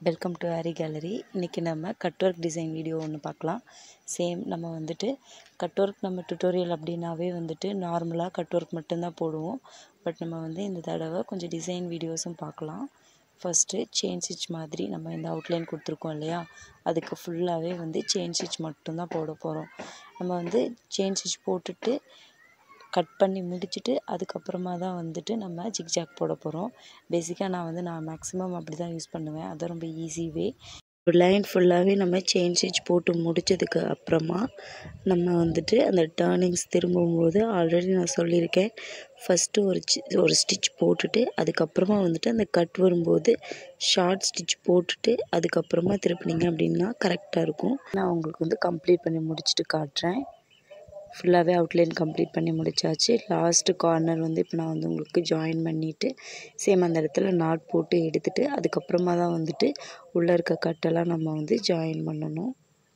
welcome to Hari gallery இன்றைக்கி நம்ம cut work design video ஒன்று பார்க்கலாம் சேம் நம்ம வந்துட்டு கட் ஒர்க் நம்ம டுட்டோரியல் அப்படின்னாவே வந்துட்டு நார்மலாக கட் ஒர்க் மட்டும்தான் போடுவோம் பட் நம்ம வந்து இந்த தடவை கொஞ்சம் டிசைன் வீடியோஸும் பார்க்கலாம் ஃபஸ்ட்டு செயின் ஸ்டிச் மாதிரி நம்ம இந்த அவுட்லைன் கொடுத்துருக்கோம் இல்லையா அதுக்கு ஃபுல்லாகவே வந்து செயின் ஸ்டிச் மட்டும்தான் போட போகிறோம் நம்ம வந்து செயின் ஸ்டிச் போட்டுட்டு கட் பண்ணி முடிச்சுட்டு அதுக்கப்புறமா தான் வந்துட்டு நம்ம ஜிக்ஜாக் போட போகிறோம் பேசிக்காக நான் வந்து நான் மேக்ஸிமம் அப்படி தான் யூஸ் பண்ணுவேன் அது ரொம்ப ஈஸி வே ஒரு லைன் ஃபுல்லாகவே நம்ம செயின் ஸ்டிச் போட்டு முடித்ததுக்கு அப்புறமா நம்ம வந்துட்டு அந்த டேர்னிங்ஸ் திரும்பும்போது ஆல்ரெடி நான் சொல்லியிருக்கேன் ஃபஸ்ட்டு ஒரு சி ஒரு ஸ்டிச் போட்டுட்டு அதுக்கப்புறமா வந்துட்டு அந்த கட் வரும்போது ஷார்ட் ஸ்டிச் போட்டுட்டு அதுக்கப்புறமா திருப்பினீங்க அப்படின்னா கரெக்டாக இருக்கும் நான் உங்களுக்கு வந்து கம்ப்ளீட் பண்ணி முடிச்சுட்டு காட்டுறேன் ஃபுல்லாகவே அவுட்லைன் கம்ப்ளீட் பண்ணி முடிச்சாச்சு லாஸ்ட்டு கார்னர் வந்து இப்போ நான் வந்து உங்களுக்கு ஜாயின் பண்ணிவிட்டு சேம் அந்த இடத்துல நாட் போட்டு எடுத்துகிட்டு அதுக்கப்புறமா தான் வந்துட்டு உள்ளே இருக்க கட்டெல்லாம் நம்ம வந்து ஜாயின் பண்ணணும்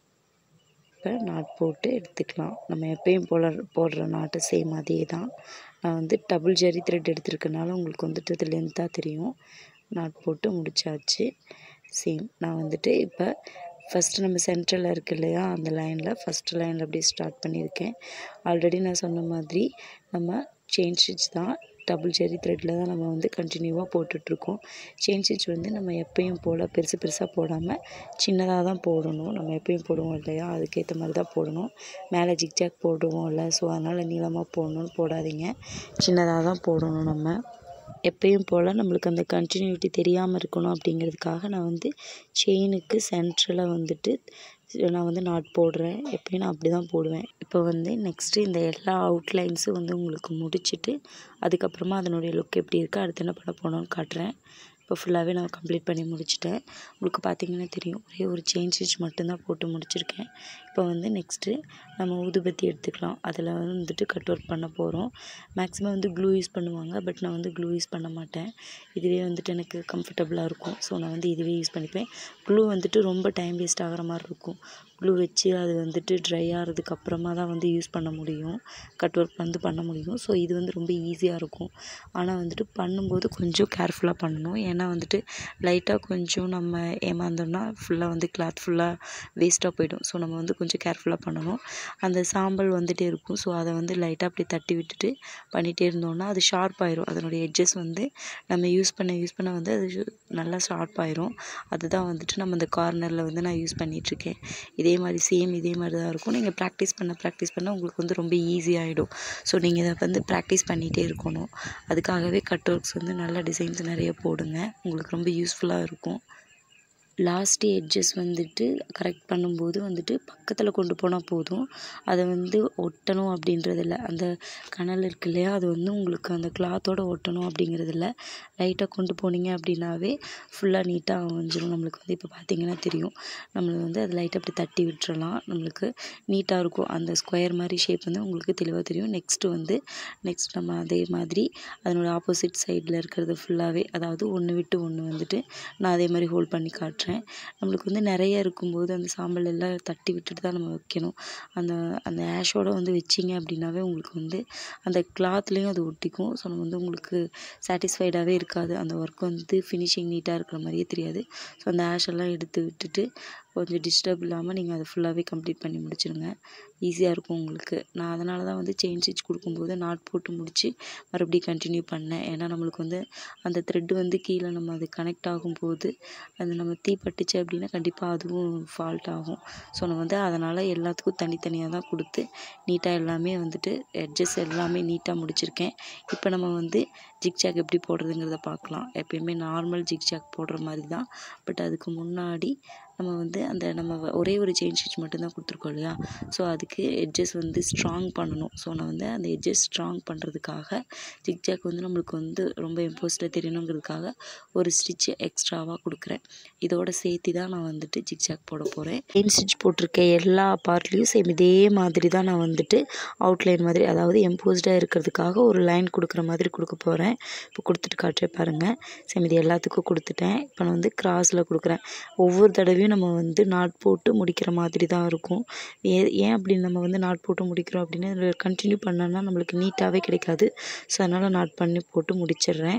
இப்போ நாட் போட்டு எடுத்துக்கலாம் நம்ம எப்பயும் போல போடுற நாட்டு சேம் அதே தான் நான் வந்து டபுள் ஜரி த்ரெட் எடுத்திருக்கனால உங்களுக்கு வந்துட்டு இது லென்த்தாக தெரியும் நாட் போட்டு முடிச்சாச்சு சேம் நான் வந்துட்டு இப்போ ஃபஸ்ட்டு நம்ம சென்ட்ரலில் இருக்கு இல்லையா அந்த லைனில் ஃபஸ்ட்டு லைனில் அப்படியே ஸ்டார்ட் பண்ணியிருக்கேன் ஆல்ரெடி நான் சொன்ன மாதிரி நம்ம செயின் ஸ்டிச் தான் டபுள் ஜெரி த்ரெட்டில் தான் நம்ம வந்து கண்டினியூவாக போட்டுட்ருக்கோம் செயின் ஸ்டிச் வந்து நம்ம எப்பயும் போல் பெருசு பெருசாக போடாமல் சின்னதாக தான் போடணும் நம்ம எப்பயும் போடுவோம் இல்லையா அதுக்கேற்ற மாதிரி தான் போடணும் மேலே ஜிக்ஜாக் போடுவோம்ல ஸோ அதனால் நீளமாக போடணும்னு போடாதீங்க சின்னதாக தான் போடணும் நம்ம எப்பயும் போல் நம்மளுக்கு அந்த கண்டினியூட்டி தெரியாமல் இருக்கணும் அப்படிங்கிறதுக்காக நான் வந்து செயினுக்கு சென்ட்ரலில் வந்துட்டு நான் வந்து நாட் போடுறேன் எப்பயும் நான் அப்படி தான் போடுவேன் இப்போ வந்து நெக்ஸ்ட்டு இந்த எல்லா அவுட்லைன்ஸும் வந்து உங்களுக்கு முடிச்சுட்டு அதுக்கப்புறமா அதனுடைய லுக் எப்படி இருக்குது அடுத்து என்ன பண்ண போனோன்னு காட்டுறேன் இப்போ ஃபுல்லாகவே நான் கம்ப்ளீட் பண்ணி முடிச்சிட்டேன் உங்களுக்கு பார்த்தீங்கன்னா தெரியும் ஒரே ஒரு செயின் ஸ்டிச் மட்டும்தான் போட்டு முடிச்சிருக்கேன் இப்போ வந்து நெக்ஸ்ட்டு நம்ம ஊதுபத்தி எடுத்துக்கலாம் அதில் வந்துட்டு கட் ஒர்க் பண்ண போகிறோம் மேக்ஸிமம் வந்து க்ளூ யூஸ் பண்ணுவாங்க பட் நான் வந்து க்ளூ யூஸ் பண்ண மாட்டேன் இதுவே வந்துட்டு எனக்கு கம்ஃபர்டபுளாக இருக்கும் ஸோ நான் வந்து இதுவே யூஸ் பண்ணிப்பேன் க்ளூ வந்துட்டு ரொம்ப டைம் வேஸ்ட் ஆகிற மாதிரி இருக்கும் க்ளூ வச்சு அது வந்துட்டு ட்ரை ஆகிறதுக்கு அப்புறமா தான் வந்து யூஸ் பண்ண முடியும் கட் ஒர்க் வந்து பண்ண முடியும் ஸோ இது வந்து ரொம்ப ஈஸியாக இருக்கும் ஆனால் வந்துட்டு பண்ணும்போது கொஞ்சம் கேர்ஃபுல்லாக பண்ணணும் ஏன்னா வந்துட்டு லைட்டாக கொஞ்சம் நம்ம ஏமாந்தோம்னா ஃபுல்லாக வந்து கிளாத் ஃபுல்லாக வேஸ்ட்டாக போயிடும் ஸோ நம்ம வந்து கொஞ்சம் கேர்ஃபுல்லாக பண்ணணும் அந்த சாம்பல் வந்துகிட்டே இருக்கும் ஸோ அதை வந்து லைட்டாக அப்படி தட்டி விட்டுட்டு பண்ணிகிட்டே இருந்தோம்னா அது ஷார்ப் ஆயிரும் அதனுடைய எட்ஜஸ் வந்து நம்ம யூஸ் பண்ண யூஸ் பண்ண வந்து அது நல்லா ஷார்ப் ஆயிரும் அதுதான் வந்துட்டு நம்ம இந்த கார்னரில் வந்து நான் யூஸ் பண்ணிகிட்ருக்கேன் இதே மாதிரி சேம் இதே மாதிரி தான் இருக்கும் நீங்கள் ப்ராக்டிஸ் பண்ண ப்ராக்டிஸ் பண்ண உங்களுக்கு வந்து ரொம்ப ஈஸியாகிடும் ஸோ நீங்கள் இதை வந்து ப்ராக்டிஸ் பண்ணிகிட்டே இருக்கணும் அதுக்காகவே கட் ஒர்க்ஸ் வந்து நல்ல டிசைன்ஸ் நிறைய போடுங்க உங்களுக்கு ரொம்ப யூஸ்ஃபுல்லாக இருக்கும் லாஸ்ட்டு எட்ஜஸ் வந்துட்டு கரெக்ட் பண்ணும்போது வந்துட்டு பக்கத்தில் கொண்டு போனால் போதும் அதை வந்து ஒட்டணும் அப்படின்றதில்ல அந்த கனல் இருக்கு இல்லையா அது வந்து உங்களுக்கு அந்த கிளாத்தோட ஒட்டணும் அப்படிங்கிறதில்ல லைட்டாக கொண்டு போனீங்க அப்படின்னாவே ஃபுல்லாக நீட்டாக அமைஞ்சிரும் நம்மளுக்கு வந்து இப்போ பார்த்தீங்கன்னா தெரியும் நம்மளுக்கு வந்து அது லைட்டாக அப்படி தட்டி விட்டுறலாம் நம்மளுக்கு நீட்டாக இருக்கும் அந்த ஸ்கொயர் மாதிரி ஷேப் வந்து உங்களுக்கு தெளிவாக தெரியும் நெக்ஸ்ட்டு வந்து நெக்ஸ்ட் நம்ம அதே மாதிரி அதனோட ஆப்போசிட் சைடில் இருக்கிறது ஃபுல்லாகவே அதாவது ஒன்று விட்டு ஒன்று வந்துட்டு நான் அதே மாதிரி ஹோல்ட் பண்ணி காட்டுறேன் நம்மளுக்கு வந்து நிறைய இருக்கும்போது அந்த சாம்பல் எல்லாம் தட்டி விட்டுட்டு தான் நம்ம வைக்கணும் அந்த அந்த ஆஷோட வந்து வச்சிங்க அப்படின்னாவே உங்களுக்கு வந்து அந்த கிளாத்லேயும் அது ஒட்டிக்கும் ஸோ நம்ம வந்து உங்களுக்கு சாட்டிஸ்ஃபைடாகவே இருக்காது அந்த ஒர்க் வந்து ஃபினிஷிங் நீட்டாக இருக்கிற மாதிரியே தெரியாது ஸோ அந்த ஆஷ் எல்லாம் எடுத்து விட்டுட்டு கொஞ்சம் டிஸ்டர்ப் இல்லாமல் நீங்கள் அதை ஃபுல்லாகவே கம்ப்ளீட் பண்ணி முடிச்சிடுங்க ஈஸியாக இருக்கும் உங்களுக்கு நான் அதனால தான் வந்து செயின் ஸ்டிச் கொடுக்கும்போது நாட் போட்டு முடித்து மறுபடியும் கண்டினியூ பண்ணேன் ஏன்னா நம்மளுக்கு வந்து அந்த த்ரெட்டு வந்து கீழே நம்ம அது கனெக்ட் ஆகும்போது அது நம்ம தீ பட்டுச்சு அப்படின்னா கண்டிப்பாக அதுவும் ஃபால்ட் ஆகும் ஸோ நான் வந்து அதனால் எல்லாத்துக்கும் தனித்தனியாக தான் கொடுத்து நீட்டாக எல்லாமே வந்துட்டு எட்ஜஸ் எல்லாமே நீட்டாக முடிச்சிருக்கேன் இப்போ நம்ம வந்து ஜிக்ஜாக் எப்படி போடுறதுங்கிறத பார்க்கலாம் எப்பயுமே நார்மல் ஜிக்ஜாக் போடுற மாதிரி தான் பட் அதுக்கு முன்னாடி நம்ம வந்து அந்த நம்ம ஒரே ஒரு செயின் ஸ்டிச் மட்டும்தான் கொடுத்துருக்கோம் இல்லையா ஸோ அதுக்கு எட்ஜஸ் வந்து ஸ்ட்ராங் பண்ணணும் ஸோ நான் வந்து அந்த எட்ஜஸ் ஸ்ட்ராங் பண்ணுறதுக்காக ஜிக்ஜாக் வந்து நம்மளுக்கு வந்து ரொம்ப இம்போஸ்டில் தெரியணுங்கிறதுக்காக ஒரு ஸ்டிச் எக்ஸ்ட்ராவாக கொடுக்குறேன் இதோட சேர்த்து தான் நான் வந்துட்டு ஜிக்ஜாக் போட போகிறேன் செயின் ஸ்டிச் போட்டிருக்க எல்லா பார்ட்லேயும் சேம் இதே மாதிரி தான் நான் வந்துட்டு அவுட்லைன் மாதிரி அதாவது எம்போஸ்டாக இருக்கிறதுக்காக ஒரு லைன் கொடுக்குற மாதிரி கொடுக்க போகிறேன் இப்போ கொடுத்துட்டு காட்டுறேன் பாருங்கள் சேம் இது எல்லாத்துக்கும் கொடுத்துட்டேன் இப்போ நான் வந்து கிராஸில் கொடுக்குறேன் ஒவ்வொரு தடவையும் நம்ம வந்து நாட் போட்டு முடிக்கிற மாதிரி தான் இருக்கும் ஏ ஏன் அப்படி நம்ம வந்து நாட் போட்டு முடிக்கிறோம் அப்படின்னா கண்டினியூ பண்ணோன்னா நம்மளுக்கு நீட்டாகவே கிடைக்காது ஸோ அதனால் நாட் பண்ணி போட்டு முடிச்சிடுறேன்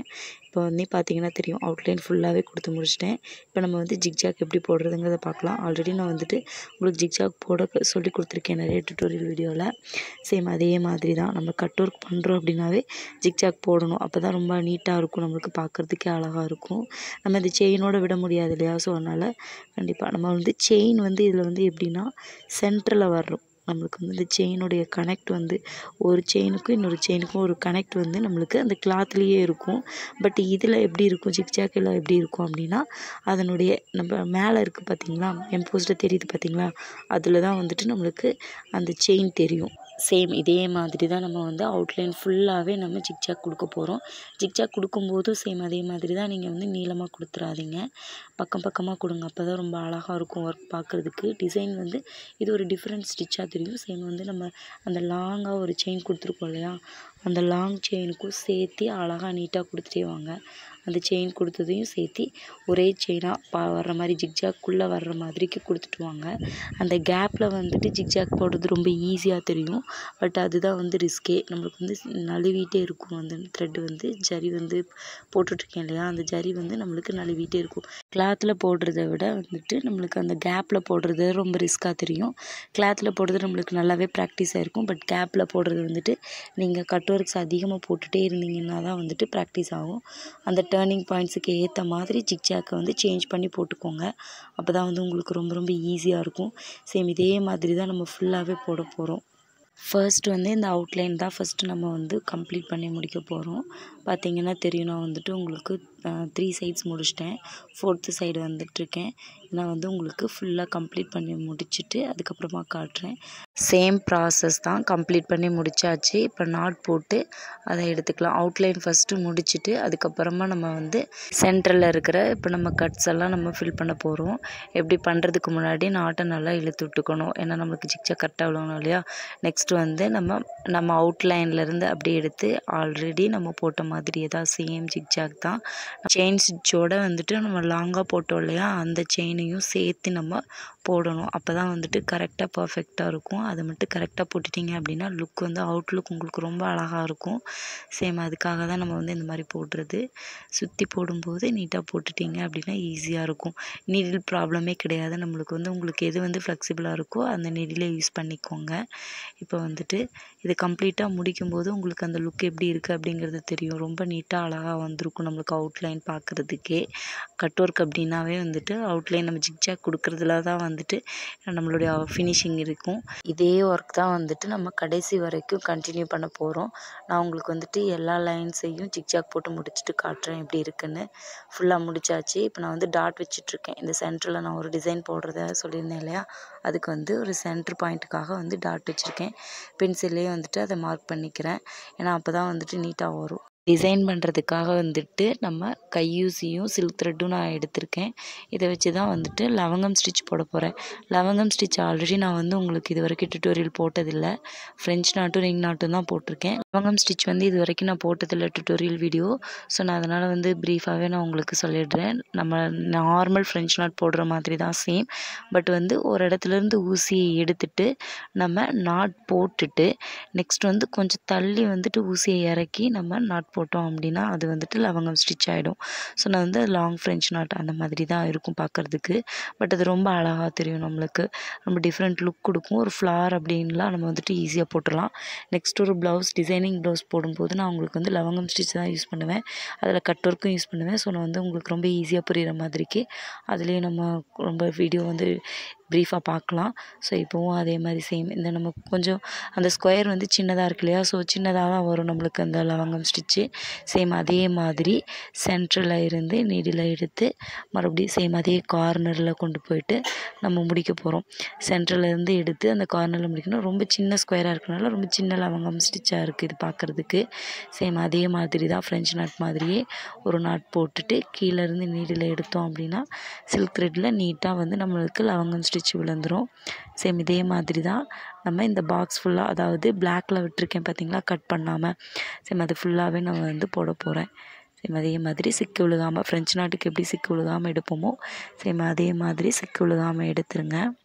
இப்போ வந்து பார்த்தீங்கன்னா தெரியும் அவுட்லைன் ஃபுல்லாகவே கொடுத்து முடிச்சிட்டேன் இப்போ நம்ம வந்து ஜிக்ஜாக் எப்படி போடுறதுங்கிறத பார்க்கலாம் ஆல்ரெடி நான் வந்துட்டு உங்களுக்கு ஜிக்ஜாக் போட சொல்லி கொடுத்துருக்கேன் நிறைய டுட்டோரியல் வீடியோவில் சேம் அதே மாதிரி தான் நம்ம கட் ஒர்க் பண்ணுறோம் அப்படின்னாவே ஜிக்ஜாக் போடணும் அப்போ தான் ரொம்ப நீட்டாக இருக்கும் நம்மளுக்கு பார்க்குறதுக்கே அழகாக இருக்கும் நம்ம இந்த செயினோட விட முடியாது இல்லையா ஸோ அதனால் கண்டிப்பாக நம்ம வந்து செயின் வந்து இதில் வந்து எப்படின்னா சென்டரில் வர்றோம் நம்மளுக்கு வந்து இந்த செயினுடைய கனெக்ட் வந்து ஒரு செயினுக்கும் இன்னொரு செயினுக்கும் ஒரு கனெக்ட் வந்து நம்மளுக்கு அந்த கிளாத்லேயே இருக்கும் பட் இதில் எப்படி இருக்கும் ஜிக்ஜாக்கில் எப்படி இருக்கும் அப்படின்னா அதனுடைய நம்ம மேலே இருக்குது பார்த்தீங்களா எம்போஸ்டில் தெரியுது பார்த்தீங்களா அதில் தான் வந்துட்டு நம்மளுக்கு அந்த செயின் தெரியும் சேம் இதே மாதிரி தான் நம்ம வந்து அவுட்லைன் ஃபுல்லாகவே நம்ம ஜிக்ஜாக் கொடுக்க போகிறோம் ஜிக்ஜாக் கொடுக்கும்போதும் சேம் அதே மாதிரி தான் நீங்கள் வந்து நீளமாக கொடுத்துறாதீங்க பக்கம் பக்கமாக கொடுங்க அப்போ தான் ரொம்ப அழகாக இருக்கும் ஒர்க் பார்க்குறதுக்கு டிசைன் வந்து இது ஒரு டிஃப்ரெண்ட் ஸ்டிச்சாக தெரியும் சேம் வந்து நம்ம அந்த லாங்காக ஒரு செயின் கொடுத்துருக்கோம் இல்லையா அந்த லாங் செயினுக்கும் சேர்த்து அழகாக நீட்டாக கொடுத்துட்டே வாங்க அந்த செயின் கொடுத்ததையும் சேர்த்து ஒரே செயினாக பா வர்ற மாதிரி ஜிக்ஜாக்குள்ளே வர்ற மாதிரிக்கு கொடுத்துட்டு வாங்க அந்த கேப்பில் வந்துட்டு ஜிக்ஜாக் போடுறது ரொம்ப ஈஸியாக தெரியும் பட் அதுதான் வந்து ரிஸ்கே நம்மளுக்கு வந்து நழுவிட்டே இருக்கும் அந்த த்ரெட் வந்து ஜரி வந்து போட்டுட்ருக்கேன் இல்லையா அந்த ஜரி வந்து நம்மளுக்கு நழுவிட்டே இருக்கும் கிளாத்தில் போடுறத விட வந்துட்டு நம்மளுக்கு அந்த கேப்பில் போடுறது ரொம்ப ரிஸ்க்காக தெரியும் கிளாத்தில் போடுறது நம்மளுக்கு நல்லாவே ப்ராக்டிஸ் ஆகிருக்கும் பட் கேப்பில் போடுறது வந்துட்டு நீங்கள் கட் ஒர்க்ஸ் அதிகமாக போட்டுகிட்டே இருந்தீங்கன்னா தான் வந்துட்டு ப்ராக்டிஸ் ஆகும் அந்த டேர்னிங் பாயிண்ட்ஸுக்கு ஏற்ற மாதிரி ஜிக்ஜாக்கை வந்து சேஞ்ச் பண்ணி போட்டுக்கோங்க அப்போ தான் வந்து உங்களுக்கு ரொம்ப ரொம்ப ஈஸியாக இருக்கும் சேம் இதே மாதிரி தான் நம்ம ஃபுல்லாகவே போட போகிறோம் ஃபர்ஸ்ட் வந்து இந்த அவுட்லைன் தான் ஃபஸ்ட்டு நம்ம வந்து கம்ப்ளீட் பண்ணி முடிக்க போகிறோம் பார்த்தீங்கன்னா தெரியும் நான் வந்துட்டு உங்களுக்கு த்ரீ சைட்ஸ் முடிச்சிட்டேன் ஃபோர்த்து சைடு வந்துட்டுருக்கேன் நான் வந்து உங்களுக்கு ஃபுல்லாக கம்ப்ளீட் பண்ணி முடிச்சுட்டு அதுக்கப்புறமா காட்டுறேன் சேம் ப்ராசஸ் தான் கம்ப்ளீட் பண்ணி முடிச்சாச்சு இப்போ நாட் போட்டு அதை எடுத்துக்கலாம் அவுட்லைன் ஃபஸ்ட்டு முடிச்சுட்டு அதுக்கப்புறமா நம்ம வந்து சென்டரில் இருக்கிற இப்போ நம்ம கட்ஸ் எல்லாம் நம்ம ஃபில் பண்ண போகிறோம் எப்படி பண்ணுறதுக்கு முன்னாடி நாட்டை நல்லா இழுத்து விட்டுக்கணும் ஏன்னா நம்மளுக்கு ஜிக்ஜா கரெக்டாக விழணும் இல்லையா நெக்ஸ்ட் வந்து நம்ம நம்ம அவுட்லைன்லேருந்து அப்படியே எடுத்து ஆல்ரெடி நம்ம போட்ட மாதிரியே தான் சேம் ஜிக்ஜாக் தான் செயின் ஸ்டிச்சோட வந்துட்டு நம்ம லாங்காக போட்டோம் இல்லையா அந்த செயினையும் சேர்த்து நம்ம போடணும் அப்போ தான் வந்துட்டு கரெக்டாக பர்ஃபெக்டாக இருக்கும் அதை மட்டும் கரெக்டாக போட்டுட்டிங்க அப்படின்னா லுக் வந்து அவுட்லுக் உங்களுக்கு ரொம்ப அழகாக இருக்கும் சேம் அதுக்காக தான் நம்ம வந்து இந்த மாதிரி போடுறது சுற்றி போடும்போது நீட்டாக போட்டுட்டிங்க அப்படின்னா ஈஸியாக இருக்கும் நீடில் ப்ராப்ளமே கிடையாது நம்மளுக்கு வந்து உங்களுக்கு எது வந்து ஃப்ளெக்சிபிளாக இருக்கோ அந்த நீடிலே யூஸ் பண்ணிக்கோங்க இப்போ வந்துட்டு இது கம்ப்ளீட்டாக முடிக்கும்போது உங்களுக்கு அந்த லுக் எப்படி இருக்குது அப்படிங்கிறது தெரியும் ரொம்ப நீட்டாக அழகாக வந்திருக்கும் நம்மளுக்கு அவுட்லைன் பார்க்குறதுக்கே கட் ஒர்க் அப்படின்னாவே வந்துட்டு அவுட்லைன் நம்ம ஜிக்ஜாக் கொடுக்குறதுல தான் வந்துட்டு நம்மளுடைய ஃபினிஷிங் இருக்கும் இதே ஒர்க் தான் வந்துட்டு நம்ம கடைசி வரைக்கும் கண்டினியூ பண்ண போகிறோம் நான் உங்களுக்கு வந்துட்டு எல்லா லைன்ஸையும் ஜிக்ஜாக் போட்டு முடிச்சுட்டு காட்டுறேன் எப்படி இருக்குன்னு ஃபுல்லாக முடிச்சாச்சு இப்போ நான் வந்து டாட் வச்சிட்ருக்கேன் இந்த சென்டரில் நான் ஒரு டிசைன் போடுறதா சொல்லியிருந்தேன் இல்லையா அதுக்கு வந்து ஒரு சென்டர் பாயிண்ட்டுக்காக வந்து டாட் வச்சுருக்கேன் பென்சில்லே வந்துட்டு அதை மார்க் பண்ணிக்கிறேன் ஏன்னா அப்போ தான் வந்துட்டு நீட்டாக வரும் டிசைன் பண்ணுறதுக்காக வந்துட்டு நம்ம கையூசியும் சில்க் த்ரெட்டும் நான் எடுத்திருக்கேன் இதை வச்சு தான் வந்துட்டு லவங்கம் ஸ்டிச் போட போகிறேன் லவங்கம் ஸ்டிச் ஆல்ரெடி நான் வந்து உங்களுக்கு இது வரைக்கும் டுட்டோரியல் போட்டதில்லை ஃப்ரெஞ்ச் நாட்டும் ரிங் நாட்டும் தான் போட்டிருக்கேன் லவங்கம் ஸ்டிச் வந்து இது வரைக்கும் நான் போட்டதில்லை டுட்டோரியல் வீடியோ ஸோ நான் அதனால் வந்து ப்ரீஃபாகவே நான் உங்களுக்கு சொல்லிடுறேன் நம்ம நார்மல் ஃப்ரெஞ்ச் நாட் போடுற மாதிரி தான் சேம் பட் வந்து ஒரு இடத்துலேருந்து ஊசியை எடுத்துட்டு நம்ம நாட் போட்டுட்டு நெக்ஸ்ட் வந்து கொஞ்சம் தள்ளி வந்துட்டு ஊசியை இறக்கி நம்ம நாட் போட்டோம் அப்படின்னா அது வந்துட்டு லவங்கம் ஸ்டிச் ஆகிடும் ஸோ நான் வந்து லாங் ஃப்ரெஞ்ச் நாட் அந்த மாதிரி தான் இருக்கும் பார்க்குறதுக்கு பட் அது ரொம்ப அழகாக தெரியும் நம்மளுக்கு ரொம்ப டிஃப்ரெண்ட் லுக் கொடுக்கும் ஒரு ஃப்ளார் அப்படின்லாம் நம்ம வந்துட்டு ஈஸியாக போட்டுடலாம் நெக்ஸ்ட் ஒரு ப்ளவுஸ் டிசைனிங் ப்ளவுஸ் போடும்போது நான் உங்களுக்கு வந்து லவங்கம் ஸ்டிச் தான் யூஸ் பண்ணுவேன் அதில் கட் ஒர்க்கும் யூஸ் பண்ணுவேன் ஸோ நான் வந்து உங்களுக்கு ரொம்ப ஈஸியாக புரிகிற மாதிரிக்கு அதுலேயே நம்ம ரொம்ப வீடியோ வந்து ப்ரீஃபாக பார்க்கலாம் ஸோ இப்போவும் அதே மாதிரி சேம் இந்த நம்ம கொஞ்சம் அந்த ஸ்கொயர் வந்து சின்னதாக இருக்கு இல்லையா ஸோ சின்னதாக தான் வரும் நம்மளுக்கு அந்த லவங்கம் ஸ்டிச்சு சேம் அதே மாதிரி சென்டரில் இருந்து நீடில் எடுத்து மறுபடியும் சேம் அதே கார்னரில் கொண்டு போயிட்டு நம்ம முடிக்க போகிறோம் சென்டரில் இருந்து எடுத்து அந்த கார்னரில் முடிக்கணும் ரொம்ப சின்ன ஸ்கொயராக இருக்கனால ரொம்ப சின்ன லவங்கம் ஸ்டிச்சாக இருக்குது இது பார்க்குறதுக்கு சேம் அதே மாதிரி தான் ஃப்ரெஞ்ச் நாட் மாதிரியே ஒரு நாட் போட்டுட்டு கீழே இருந்து நீடில் எடுத்தோம் அப்படின்னா சில்க் த்ரெட்டில் நீட்டாக வந்து நம்மளுக்கு லவங்கம் ஸ்டிச் விழுந்துடும் சேம் இதே மாதிரி தான் நம்ம இந்த பாக்ஸ் ஃபுல்லாக அதாவது பிளாக்கில் விட்டுருக்கேன் பார்த்தீங்களா கட் பண்ணாமல் சேம் அது ஃபுல்லாகவே நம்ம வந்து போட போகிறேன் சேம் அதே மாதிரி சிக்கு விழுகாமல் ஃப்ரெஞ்ச் நாட்டுக்கு எப்படி சிக்கு விழுகாமல் எடுப்போமோ சேம் அதே மாதிரி சிக்கு விழுகாமல் எடுத்துருங்க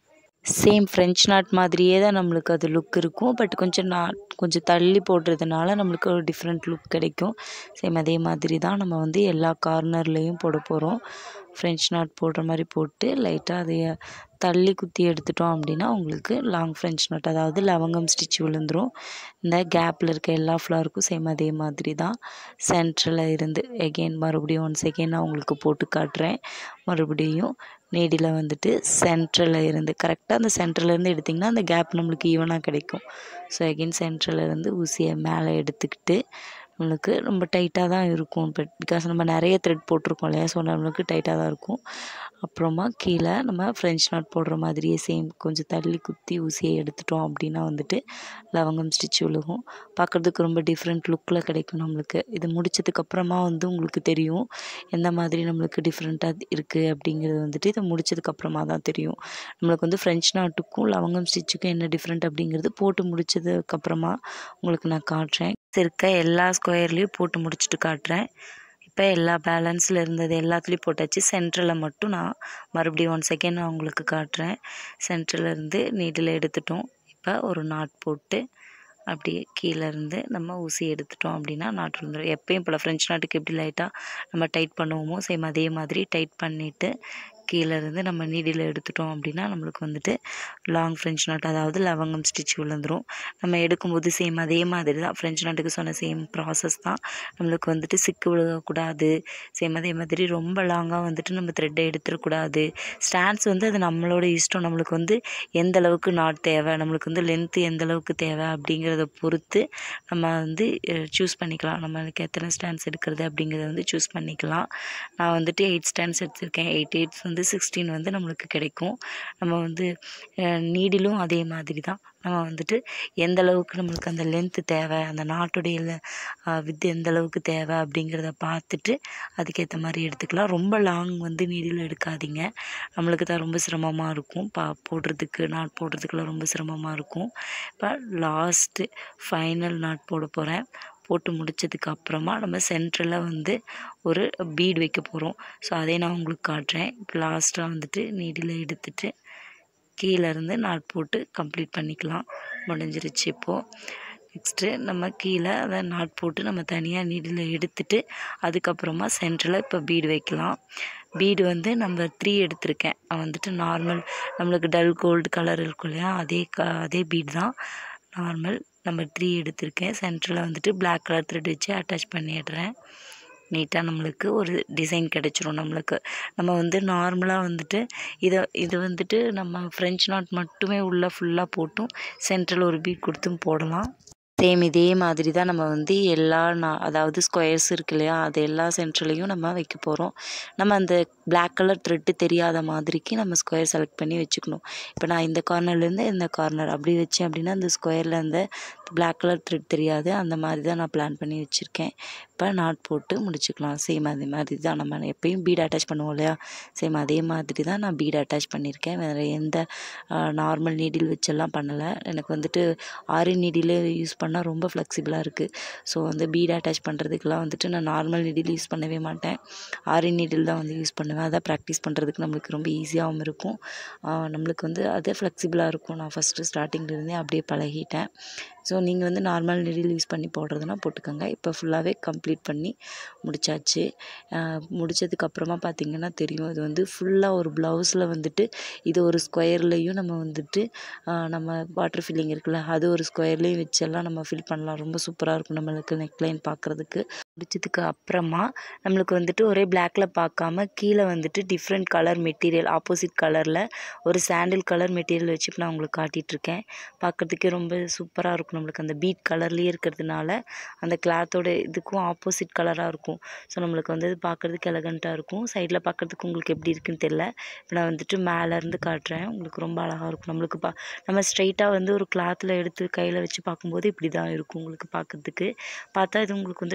சேம் ஃப்ரெஞ்ச் நாட் மாதிரியே தான் நம்மளுக்கு அது லுக் இருக்கும் பட் கொஞ்சம் நான் கொஞ்சம் தள்ளி போடுறதுனால நம்மளுக்கு ஒரு டிஃப்ரெண்ட் லுக் கிடைக்கும் சேம் அதே மாதிரி தான் நம்ம வந்து எல்லா கார்னர்லேயும் போட போகிறோம் ஃப்ரெஞ்ச் நாட் போடுற மாதிரி போட்டு லைட்டாக அதைய தள்ளி குத்தி எடுத்துட்டோம் அப்படின்னா உங்களுக்கு லாங் ஃப்ரெஞ்ச் நாட் அதாவது லவங்கம் ஸ்டிச் விழுந்துரும் இந்த கேப்பில் இருக்க எல்லா ஃப்ளவருக்கும் சேம் அதே மாதிரி தான் சென்ட்ரில் இருந்து எகெயின் மறுபடியும் ஒன்ஸ் எகெயின் நான் உங்களுக்கு போட்டு காட்டுறேன் மறுபடியும் நீடியில் வந்துட்டு சென்ட்ரில் இருந்து கரெக்டாக அந்த சென்டரில் இருந்து எடுத்திங்கன்னா அந்த கேப் நம்மளுக்கு ஈவனாக கிடைக்கும் ஸோ எகெயின் சென்ட்ரில் இருந்து ஊசியை மேலே எடுத்துக்கிட்டு நம்மளுக்கு ரொம்ப டைட்டாக தான் இருக்கும் பட் பிகாஸ் நம்ம நிறைய த்ரெட் போட்டிருக்கோம் இல்லையா ஸோ நம்மளுக்கு டைட்டாக தான் இருக்கும் அப்புறமா கீழே நம்ம ஃப்ரெஞ்ச் நாட் போடுற மாதிரியே சேம் கொஞ்சம் தள்ளி குத்தி ஊசியை எடுத்துட்டோம் அப்படின்னா வந்துட்டு லவங்கம் ஸ்டிச் விழுகும் பார்க்குறதுக்கு ரொம்ப டிஃப்ரெண்ட் லுக்கில் கிடைக்கும் நம்மளுக்கு இது முடிச்சதுக்கப்புறமா வந்து உங்களுக்கு தெரியும் எந்த மாதிரி நம்மளுக்கு டிஃப்ரெண்ட்டாக இருக்குது அப்படிங்கிறது வந்துட்டு இதை முடிச்சதுக்கப்புறமா தான் தெரியும் நம்மளுக்கு வந்து ஃப்ரெஞ்ச் நாட்டுக்கும் லவங்கம் ஸ்டிச்சுக்கும் என்ன டிஃப்ரெண்ட் அப்படிங்கிறது போட்டு முடிச்சதுக்கப்புறமா உங்களுக்கு நான் காட்டுறேன் இருக்க எல்லா ஸ்கொயர்லேயும் போட்டு முடிச்சுட்டு காட்டுறேன் இப்போ எல்லா பேலன்ஸில் இருந்தது எல்லாத்துலேயும் போட்டாச்சு சென்டரில் மட்டும் நான் மறுபடியும் ஒன் செகண்ட் நான் உங்களுக்கு காட்டுறேன் சென்டரில் இருந்து நீடில் எடுத்துட்டோம் இப்போ ஒரு நாட் போட்டு அப்படியே கீழே இருந்து நம்ம ஊசி எடுத்துட்டோம் அப்படின்னா நாட் விழுந்துடும் எப்பயும் போல் ஃப்ரெஞ்ச் நாட்டுக்கு எப்படி லைட்டாக நம்ம டைட் பண்ணுவோமோ சேம் அதே மாதிரி டைட் பண்ணிவிட்டு கீழே இருந்து நம்ம நீடியில் எடுத்துட்டோம் அப்படின்னா நம்மளுக்கு வந்துட்டு லாங் ஃப்ரெஞ்ச் நாட் அதாவது லவங்கம் ஸ்டிச் விழுந்துரும் நம்ம எடுக்கும்போது சேம் அதே மாதிரி தான் ஃப்ரெஞ்ச் நாட்டுக்கு சொன்ன சேம் ப்ராசஸ் தான் நம்மளுக்கு வந்துட்டு சிக்கு விழுகக்கூடாது சேம் அதே மாதிரி ரொம்ப லாங்காக வந்துட்டு நம்ம த்ரெட்டை எடுத்துடக்கூடாது ஸ்டாண்ட்ஸ் வந்து அது நம்மளோட இஷ்டம் நம்மளுக்கு வந்து எந்த அளவுக்கு நாட் தேவை நம்மளுக்கு வந்து லென்த்து எந்த அளவுக்கு தேவை அப்படிங்கிறத பொறுத்து நம்ம வந்து சூஸ் பண்ணிக்கலாம் நம்மளுக்கு எத்தனை ஸ்டாண்ட்ஸ் எடுக்கிறது அப்படிங்கிறத வந்து சூஸ் பண்ணிக்கலாம் நான் வந்துட்டு எயிட் ஸ்டாண்ட்ஸ் எடுத்திருக்கேன் எயிட் எயிட்ஸ் வந்து சிக்ஸ்டீன் வந்து நம்மளுக்கு கிடைக்கும் நம்ம வந்து நீடிலும் அதே மாதிரி தான் நம்ம வந்துட்டு எந்த அளவுக்கு நம்மளுக்கு அந்த லென்த்து தேவை அந்த நாட்டுடைய வித்து எந்த அளவுக்கு தேவை அப்படிங்கிறத பார்த்துட்டு அதுக்கேற்ற மாதிரி எடுத்துக்கலாம் ரொம்ப லாங் வந்து நீடில் எடுக்காதீங்க நம்மளுக்கு தான் ரொம்ப சிரமமாக இருக்கும் பா போடுறதுக்கு நாட் போடுறதுக்குலாம் ரொம்ப சிரமமாக இருக்கும் இப்போ லாஸ்ட்டு ஃபைனல் நாட் போட போகிறேன் போட்டு முடிச்சதுக்கு அப்புறமா நம்ம சென்டரில் வந்து ஒரு பீட் வைக்க போகிறோம் ஸோ அதை நான் உங்களுக்கு காட்டுறேன் இப்போ லாஸ்ட்டாக வந்துட்டு நீடில் எடுத்துட்டு கீழே இருந்து நாட் போட்டு கம்ப்ளீட் பண்ணிக்கலாம் முடிஞ்சிருச்சு இப்போது நெக்ஸ்ட்டு நம்ம கீழே அதை நாட் போட்டு நம்ம தனியாக நீடில் எடுத்துட்டு அதுக்கப்புறமா சென்டரில் இப்போ பீடு வைக்கலாம் பீடு வந்து நம்ம த்ரீ எடுத்திருக்கேன் வந்துட்டு நார்மல் நம்மளுக்கு டல் கோல்டு கலர் இருக்கும் இல்லையா அதே க அதே பீடு தான் நார்மல் நம்ம த்ரீ எடுத்திருக்கேன் சென்டரில் வந்துட்டு பிளாக் கலர் த்ரெட் வச்சு அட்டாச் பண்ணிடுறேன் நீட்டாக நம்மளுக்கு ஒரு டிசைன் கிடச்சிரும் நம்மளுக்கு நம்ம வந்து நார்மலாக வந்துட்டு இதை இது வந்துட்டு நம்ம ஃப்ரெஞ்ச் நாட் மட்டுமே உள்ளே ஃபுல்லாக போட்டும் சென்டரில் ஒரு பீட் கொடுத்தும் போடலாம் சேம் இதே மாதிரி தான் நம்ம வந்து எல்லா நான் அதாவது ஸ்கொயர்ஸ் இருக்கு இல்லையா அது எல்லா சென்டர்லேயும் நம்ம வைக்க போகிறோம் நம்ம அந்த பிளாக் கலர் த்ரெட்டு தெரியாத மாதிரிக்கு நம்ம ஸ்கொயர் செலக்ட் பண்ணி வச்சுக்கணும் இப்போ நான் இந்த கார்னர்லேருந்து இந்த கார்னர் அப்படி வச்சேன் அப்படின்னா அந்த ஸ்கொயரில் அந்த பிளாக் கலர் த்ரெட் தெரியாது அந்த மாதிரி தான் நான் பிளான் பண்ணி வச்சுருக்கேன் இப்போ நாட் போட்டு முடிச்சுக்கலாம் சேம் அதே மாதிரி தான் நம்ம எப்பயும் பீட் அட்டாச் பண்ணுவோம் இல்லையா சேம் அதே மாதிரி தான் நான் பீட் அட்டாச் பண்ணியிருக்கேன் வேறு எந்த நார்மல் நீடில் வச்செல்லாம் பண்ணலை எனக்கு வந்துட்டு ஆரி நீடில் யூஸ் பண்ணால் ரொம்ப ஃப்ளெக்சிபிளாக இருக்குது ஸோ வந்து பீட் அட்டாச் பண்ணுறதுக்கெலாம் வந்துட்டு நான் நார்மல் நீடில் யூஸ் பண்ணவே மாட்டேன் ஆரி நீடில் தான் வந்து யூஸ் பண்ணுவேன் அதை ப்ராக்டிஸ் பண்ணுறதுக்கு நம்மளுக்கு ரொம்ப ஈஸியாகவும் இருக்கும் நம்மளுக்கு வந்து அதே ஃப்ளெக்சிபிளாக இருக்கும் நான் ஃபஸ்ட்டு ஸ்டார்டிங்லேருந்தே அப்படியே பழகிட்டேன் ஸோ நீங்கள் வந்து நார்மல் நீடில் யூஸ் பண்ணி போடுறதுனா போட்டுக்கோங்க இப்போ ஃபுல்லாகவே கம்ப்ளீட் பண்ணி முடிச்சாச்சு முடித்ததுக்கப்புறமா பார்த்திங்கன்னா தெரியும் இது வந்து ஃபுல்லாக ஒரு ப்ளவுஸில் வந்துட்டு இது ஒரு ஸ்கொயர்லேயும் நம்ம வந்துட்டு நம்ம வாட்டர் ஃபில்லிங் இருக்குல்ல அது ஒரு ஸ்கொயர்லேயும் வச்செல்லாம் நம்ம ஃபில் பண்ணலாம் ரொம்ப சூப்பராக இருக்கும் நம்மளுக்கு நெக்லைன் பார்க்குறதுக்கு முடிச்சதுக்கு அப்புறமா நம்மளுக்கு வந்துட்டு ஒரே பிளாக்ல பார்க்காம கீழே வந்துட்டு டிஃப்ரெண்ட் கலர் மெட்டீரியல் ஆப்போசிட் கலரில் ஒரு சாண்டில் கலர் மெட்டீரியல் வச்சு இப்போ நான் உங்களுக்கு காட்டிகிட்ருக்கேன் பார்க்குறதுக்கே ரொம்ப சூப்பராக இருக்கும் நம்மளுக்கு அந்த பீட் கலர்லேயே இருக்கிறதுனால அந்த கிளாத்தோட இதுக்கும் ஆப்போசிட் கலராக இருக்கும் ஸோ நம்மளுக்கு வந்து பார்க்குறதுக்கு எலகண்ட்டாக இருக்கும் சைடில் பார்க்குறதுக்கு உங்களுக்கு எப்படி இருக்குன்னு தெரில இப்போ நான் வந்துட்டு மேலேருந்து காட்டுறேன் உங்களுக்கு ரொம்ப அழகாக இருக்கும் நம்மளுக்கு பா நம்ம ஸ்ட்ரைட்டாக வந்து ஒரு கிளாத்தில் எடுத்து கையில் வச்சு பார்க்கும்போது இப்படி தான் இருக்கும் உங்களுக்கு பார்க்குறதுக்கு பார்த்தா இது உங்களுக்கு வந்துட்டு லாங்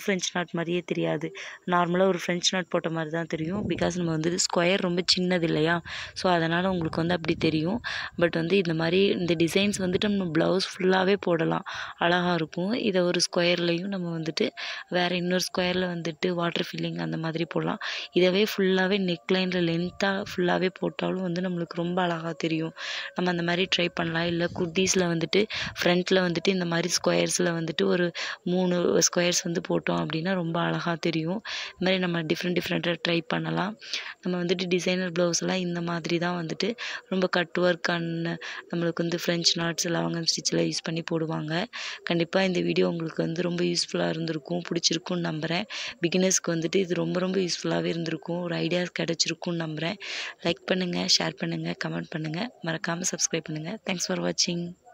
ஃப்ரெஞ்ச் நாட் மாதிரியே தெரியாது நார்மலாக ஒரு ஃப்ரெஞ்ச் நாட் போட்ட மாதிரி தான் தெரியும் பிகாஸ் நம்ம வந்து ஸ்கொயர் ரொம்ப சின்னது இல்லையா ஸோ அதனால் உங்களுக்கு வந்து அப்படி தெரியும் பட் வந்து இந்த மாதிரி இந்த டிசைன்ஸ் வந்துட்டு நம்ம ப்ளவுஸ் ஃபுல்லாகவே போடலாம் அழகாக இருக்கும் இதை ஒரு ஸ்கொயர்லேயும் நம்ம வந்துட்டு வேறு இன்னொரு ஸ்கொயரில் வந்துட்டு வாட்டர் ஃபில்லிங் அந்த மாதிரி போடலாம் இதவே ஃபுல்லாகவே நெக் லைனில் லென்த்தாக ஃபுல்லாகவே போட்டாலும் வந்து நம்மளுக்கு ரொம்ப அழகாக தெரியும் நம்ம அந்த மாதிரி ட்ரை பண்ணலாம் இல்லை குர்தீஸில் வந்துட்டு ஃப்ரண்ட்டில் வந்துட்டு இந்த மாதிரி ஸ்கொயர்ஸில் வந்துட்டு ஒரு மூணு ஸ்கொயர்ஸ் வந்து போட்டோம் அப்படின்னா ரொம்ப அழகாக தெரியும் இந்த மாதிரி நம்ம டிஃப்ரெண்ட் டிஃப்ரெண்ட்டாக ட்ரை பண்ணலாம் நம்ம வந்துட்டு டிசைனர் ப்ளவுஸ்லாம் இந்த மாதிரி தான் வந்துட்டு ரொம்ப கட் ஒர்க் அண்ட் நம்மளுக்கு வந்து ஃப்ரெஞ்ச் நாட்ஸ் லவங்கம் ஸ்டிச்சில் யூஸ் பண்ணி போடுவாங்க கண்டிப்பாக இந்த வீடியோ உங்களுக்கு வந்து ரொம்ப யூஸ்ஃபுல்லாக இருந்திருக்கும் பிடிச்சிருக்கும்னு நம்புகிறேன் பிகினர்ஸ்க்கு வந்துட்டு இது ரொம்ப ரொம்ப யூஸ்ஃபுல்லாகவே இருந்திருக்கும் ஒரு ஐடியாஸ் கிடச்சிருக்கும்னு நம்புகிறேன் லைக் பண்ணுங்கள் ஷேர் பண்ணுங்கள் கமெண்ட் பண்ணுங்கள் மறக்காமல் சப்ஸ்கிரைப் பண்ணுங்கள் தேங்க்ஸ் ஃபார் வாட்சிங்